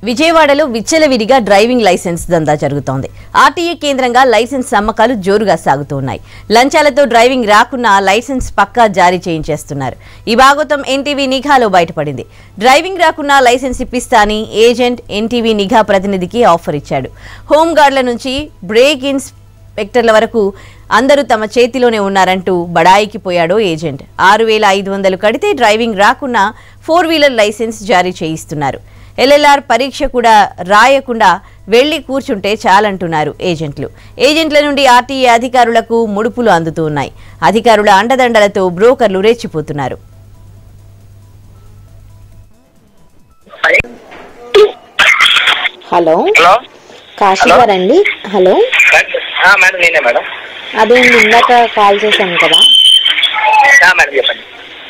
విజయవాడలో విచ్చలవిడిగా driving licence దందా జరుగుతోంది ఆర్టీఏ కేంద్రంగా లైసెన్స్ అమ్మకాలు జోరుగా సాగుతూ ఉన్నాయి లంచాలతో డ్రైవింగ్ రాకున్నా లైసెన్స్ పక్కా జారీ చేయించేస్తున్నారు ఈ భాగోతం ఎన్టీవీ నిఘాలో బయటపడింది డ్రైవింగ్ రాకున్నా లైసెన్స్ ఇప్పిస్తా అని ఏజెంట్ ఎన్టీవీ నిఘా ప్రతినిధికి ఆఫర్ ఇచ్చాడు హోంగార్డుల నుంచి బ్రేక్ ఇన్స్పెక్టర్ల వరకు అందరూ తమ చేతిలోనే ఉన్నారంటూ బడాయికి పోయాడో ఏజెంట్ ఆరు వేల ఐదు వందలు కడితే డ్రైవింగ్ రాకున్నా ఫోర్ వీలర్ లైసెన్స్ జారీ చేయిస్తున్నారు ఎల్ఎల్ఆర్ పరీక్ష కూడా రాయకుండా వెళ్లి కూర్చుంటే చాలంటున్నారు ఏజెంట్లు ఏజెంట్ల నుండి ఆర్టీఏ అధికారులకు ముడుపులు అందుతూ ఉన్నాయి అధికారుల అండదండలతో బ్రోకర్లు రెచ్చిపోతున్నారు హలో హలో కాశీ హలో? గారండి హలో ఆ, మేడం నేనే మేడం అదే అండి ఇందాక కాల్ చేశాను కదా ఆ, మేడం చెప్పండి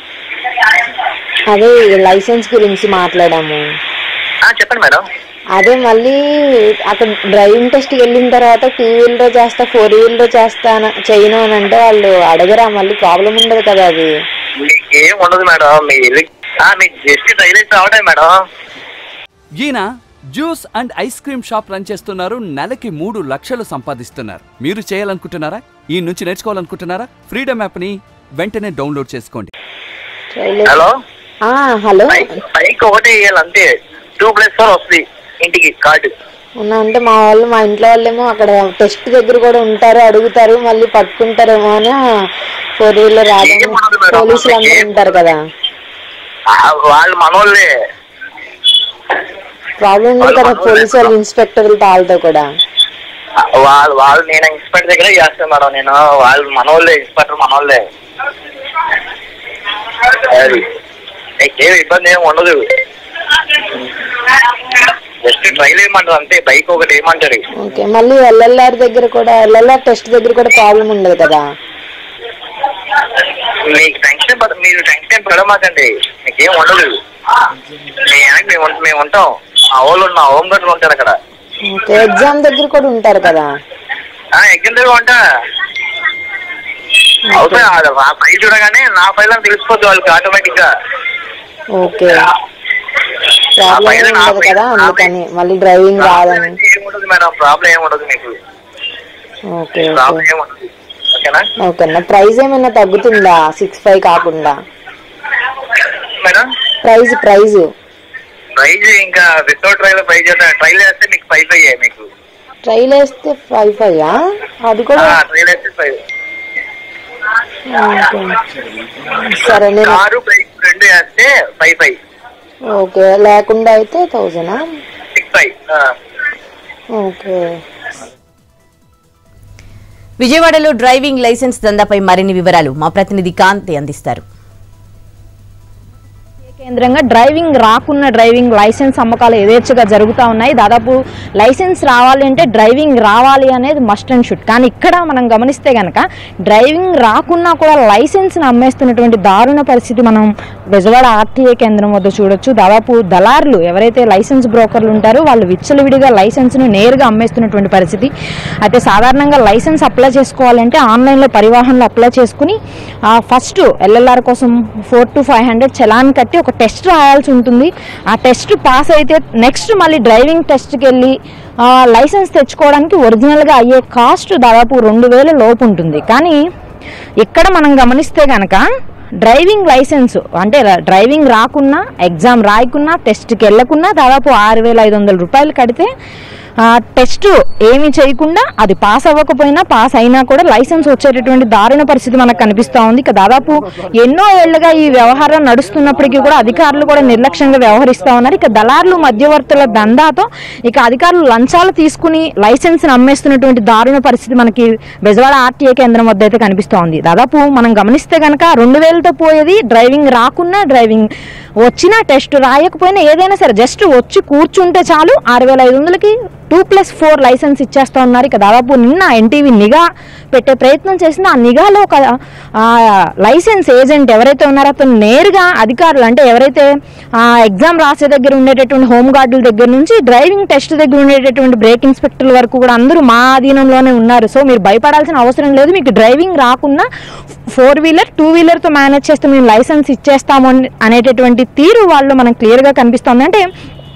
అదే లైసెన్స్ గురించి మాట్లాడాము ఆ, చెప్పండి మేడం అదే మళ్ళీ అక్కడ డ్రైవింగ్ టెస్ట్కి వెళ్ళిన తర్వాత టూ వీలర్ చేస్తా ఫోర్ వీలర్ చేస్తా అని- చేయను అని అంటే వాళ్ళు అడగరా మళ్ళీ ప్రాబ్లం ఉండదు కదా అది మీకు ఏం ఉండదు మేడం మీ ఇల్లు ఆ, మీకు జస్ట్ రైలేజ్ రావడం మేడం ఈయన juice and ice cream shop run చేస్తున్నారు నెలకి మూడు లక్షలు సంపాదిస్తున్నారు మీరు చేయాలనుకుంటున్నారా ఈ నుంచి నేర్చుకోవాలనుకుంటున్నారా ఫ్రీడమ్ యాప్ని వెంటనే డౌన్లోడ్ చేసుకోండి ట్రైలర్- హలో ఆ, హలో బైక్ బైక్ ఒకటే వేయాలి అంతే టూ ప్లస్ ఫోర్ వస్తుంది ఇంటికి కార్డు ఉన్నా అంటే మా వాళ్ళు మా ఇంట్లో వాళ్ళేమో అక్కడ టెస్ట్ దగ్గర కూడా ఉంటారు అడుగుతారు మళ్ళీ పట్టుకుంటారేమో అని ఫోర్ వీలర్ రాదని ఏం ఉండదు మేడం. పోలీసులు అందరూ ఏం- ఉంటారు కదా ఆ, వాళ్ళు మనోళ్ళే ప్రాబ్లం ఉంది వాళ్ళు కదా మనోళ్ళే పోలీసు వాళ్ళు ఇన్స్పెక్టర్లు వాళ్ళతో కూడా ఆ, వాళ్ళు వాళ్ళు నేను ఇన్స్పెక్టర్ దగ్గరే చేస్తాను మేడం నేను వాళ్ళు మనోళ్ళే ఇన్స్పెక్టర్ మనోళ్ళే అది మీకేం ఇబ్బంది ఏమి ఉండదు జస్ట్ ట్రైల్ వేయమంటారు అంతే బైక్ ఒకటి వేయమంటారు ఓకే మళ్ళీ ఎల్ఎల్ఆర్ దగ్గర కూడా ఎల్ఎల్ఆర్ టెస్ట్ దగ్గర కూడా ప్రాబ్లం ఉండదు కదా మీకు టెన్షన్ పడ మీరు టెన్షన్ పడమాకండి మీకేం ఉండదు మీ వెనక మేము ఉం- మేము ఉంటాం మా వాళ్ళు మా హోమ్ గార్డులు ఉంటారు అక్కడ ఓకే ఎగ్జామ్ దగ్గర కూడా ఉంటారు కదా ఆ, ఎగ్జామ్ దగ్గర ఉంటా అవుతాయి ఆ ఫైల్ చూడగానే నా ఫైల్ అని తెలిసిపోద్ది వాళ్ళకి ఆటోమేటిక్ గా ఓకే ప్రాబ్లం పైన ఏం నా ఉండదు పైన కదా నా అందుకని మళ్ళీ డ్రైవింగ్ రాదని ఏం ఉండదు మేడం ప్రాబ్లం ఏం ఉండదు మీకు ఓకే ప్రాబ్లం ఓకే ఏం ఉండదు ఓకేనా ఓకేనా ప్రైస్ ఏమైనా తగ్గుతుందా సిక్స్ ఫైవ్ కాకుండా మేడం ప్రైజ్ ప్రైజ్ ప్రైజ్ ఇంకా వితౌట్ ట్రైల్ ప్రైజ్ ట్రైల్ చేస్తే మీకు ఫైవ్ ఫైవ్ మీకు ట్రైల్ వేస్తే ఫైవ్ ఫైవ్ అది కూడా ట్రైల్ వేస్తే ఫైవ్ ఓకే సరే నేను కారు బైక్ రెండు వేస్తే ఫైవ్ ఫైవ్ ఓకే లేకుండా అయితే థౌజండా సిక్స్ ఫైవ్ ఓకే విజయవాడలో డ్రైవింగ్ లైసెన్స్ దందాపై మరిన్ని వివరాలు మా ప్రతినిధి కాంతి అందిస్తారు కేంద్రంగా డ్రైవింగ్ రాకున్న డ్రైవింగ్ లైసెన్స్ అమ్మకాలు యథేచ్ఛగా జరుగుతూ ఉన్నాయి దాదాపు లైసెన్స్ రావాలి అంటే డ్రైవింగ్ రావాలి అనేది మస్ట్ అండ్ షుడ్ కానీ ఇక్కడ మనం గమనిస్తే కనుక డ్రైవింగ్ రాకున్నా కూడా లైసెన్స్ని అమ్మేస్తున్నటువంటి దారుణ పరిస్థితి మనం బెజవాడ ఆర్టీఏ కేంద్రం వద్ద చూడొచ్చు దాదాపు దళారులు ఎవరైతే లైసెన్స్ బ్రోకర్లు ఉంటారో వాళ్ళు విచ్చలవిడిగా లైసెన్స్ను నేరుగా అమ్మేస్తున్నటువంటి పరిస్థితి అయితే సాధారణంగా లైసెన్స్ అప్లై చేసుకోవాలంటే ఆన్లైన్లో పరివాహన్లో అప్లై చేసుకుని ఫస్ట్ ఎల్ఎల్ఆర్ కోసం four to five hundred challan కట్టి ఒక టెస్ట్ రాయాల్సి ఉంటుంది ఆ టెస్ట్ పాస్ అయితే నెక్స్ట్ మళ్ళీ డ్రైవింగ్ టెస్ట్కి వెళ్ళి ఆ, లైసెన్స్ తెచ్చుకోవడానికి ఒరిజినల్గా అయ్యే కాస్ట్ దాదాపు రెండు వేల లోపు ఉంటుంది కానీ ఇక్కడ మనం గమనిస్తే కనుక డ్రైవింగ్ లైసెన్స్ అంటే ర- డ్రైవింగ్ రాకున్నా ఎగ్జామ్ రాయకున్నా టెస్ట్కి వెళ్ళకున్నా దాదాపు ఆరు వేల ఐదు వందల రూపాయలు కడితే ఆ, టెస్ట్ ఏమి చేయకుండా అది పాస్ అవ్వకపోయినా పాస్ అయినా కూడా లైసెన్స్ వచ్చేటటువంటి దారుణ పరిస్థితి మనకు కనిపిస్తూ ఉంది ఇక దాదాపు ఎన్నో ఏళ్లుగా ఈ వ్యవహారం నడుస్తున్నప్పటికీ కూడా అధికారులు కూడా నిర్లక్ష్యంగా వ్యవహరిస్తూ ఉన్నారు ఇక దళారులు మధ్యవర్తుల దందాతో ఇక అధికారులు లంచాలు తీసుకుని లైసెన్స్ అమ్మేస్తున్నటువంటి దారుణ పరిస్థితి మనకి బెజవాడ ఆర్టీఏ కేంద్రం వద్ద అయితే కనిపిస్తూ ఉంది దాదాపు మనం గమనిస్తే కనుక రెండు వేలతో పోయేది డ్రైవింగ్ రాకున్నా డ్రైవింగ్ వచ్చినా టెస్ట్ రాయకపోయినా ఏదైనా సరే జస్ట్ వచ్చి కూర్చుంటే చాలు ఆరు వేల ఐదు వందలకి టూ ప్లస్ ఫోర్ లైసెన్స్ ఇచ్చేస్తా ఉన్నారు ఇక దాదాపు నిన్న ఎన్టీవీ నిఘా పెట్టే ప్రయత్నం చేసిన ఆ నిఘాలో ఒక ఆ, లైసెన్స్ ఏజెంట్ ఎవరైతే ఉన్నారో అతను నేరుగా అధికారులు అంటే ఎవరైతే ఆ, ఎగ్జామ్ రాసే దగ్గర ఉండేటటువంటి హోమ్ గార్డుల దగ్గర నుంచి డ్రైవింగ్ టెస్ట్ దగ్గర ఉండేటటువంటి బ్రేక్ ఇన్స్పెక్టర్ల వరకు కూడా అందరూ మా ఆధీనంలోనే ఉన్నారు సో మీరు భయపడాల్సిన అవసరం లేదు మీకు డ్రైవింగ్ రాకున్నా ఫోర్ వీలర్ టూ వీలర్తో మేనేజ్ చేస్తే మేము లైసెన్స్ ఇచ్చేస్తాము అని- అనేటటువంటి తీరు వాళ్ళు మనకు క్లియర్గా కనిపిస్తుంది అంటే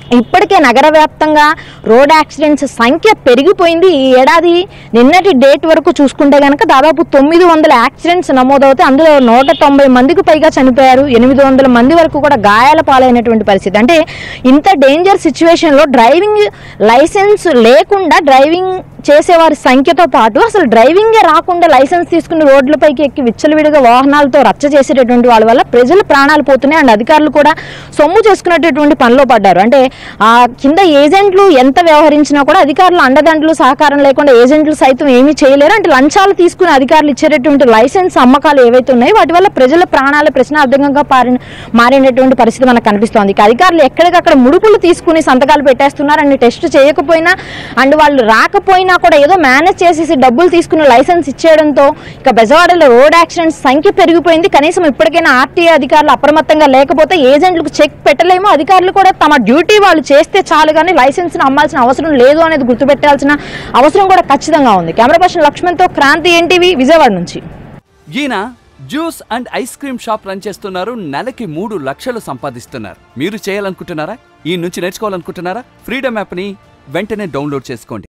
ఇప్పటికే నగర వ్యాప్తంగా రోడ్ యాక్సిడెంట్స్ సంఖ్య పెరిగిపోయింది ఈ ఏడాది నిన్నటి డేట్ వరకు చూసుకుంటే కనుక దాదాపు తొమ్మిది వందల యాక్సిడెంట్స్ నమోదవుతాయి అందులో నూట తొంభై మందికి పైగా చనిపోయారు ఎనిమిది వందల మంది వరకు కూడా గాయాల పాలైనటువంటి పరిస్థితి అంటే ఇంత డేంజర్ సిచ్యువేషన్లో డ్రైవింగ్ లైసెన్స్ లేకుండా డ్రైవింగ్ చేసేవారి సంఖ్యతో పాటు అసలు డ్రైవింగే రాకుండా లైసెన్స్ తీసుకుని రోడ్లపైకి ఎక్కి విచ్చలవిడిగా వాహనాలతో రచ్చ చేసేటటువంటి వాళ్ళ వల్ల ప్రజల ప్రాణాలు పోతున్నాయి అండ్ అధికారులు కూడా సొమ్ము చేసుకునేటటువంటి పనిలో పడ్డారు అంటే ఆ కింద ఏజెంట్లు ఎంత వ్యవహరించినా కూడా అధికారులు అండదండలు సహకారం లేకుండా ఏజెంట్లు సైతం ఏమీ చేయలేరు అంటే లంచాలు తీసుకుని అధికారులు ఇచ్చేటటువంటి లైసెన్స్ అమ్మకాలు ఏవైతే ఉన్నాయో వాటి వల్ల ప్రజల ప్రాణాలు ప్రశ్నార్థకంగా పారిన మారినటువంటి పరిస్థితి మనకు కనిపిస్తోంది ఇక అధికారులు ఎక్కడికక్కడ ముడుపులు తీసుకుని సంతకాలు పెట్టేస్తున్నారు అండ్ టెస్ట్ చేయకపోయినా అండ్ వాళ్ళు రాకపోయినా కూడా ఏదో మేనేజ్ చేసేసి డబ్బులు తీసుకుని లైసెన్స్ ఇచ్చేయడంతో ఇక బెజవాడలో రోడ్ యాక్సిడెంట్స్ సంఖ్య పెరిగిపోయింది కనీసం ఇప్పటికైనా ఆర్టీఏ అధికారులు అప్రమత్తంగా లేకపోతే ఏజెంట్లకు చెక్ పెట్టలేము అధికారులు కూడా తమ డ్యూటీ వాళ్ళు చేస్తే చాలు కానీ లైసెన్స్ అమ్మాల్సిన అవసరం లేదు అనేది గుర్తుపెట్టాల్సిన అవసరం కూడా ఖచ్చితంగా ఉంది కెమెరా పర్సన్ లక్ష్మణ్తో క్రాంతి ఎన్టీవీ విజయవాడ నుంచి ఈయన juice and ice cream shop run చేస్తున్నారు నెలకి మూడు లక్షలు సంపాదిస్తున్నారు మీరు చేయాలనుకుంటున్నారా ఈ నుంచి నేర్చుకోవాలనుకుంటున్నారా ఫ్రీడమ్ యాప్ని వెంటనే డౌన్లోడ్ చేసుకోండి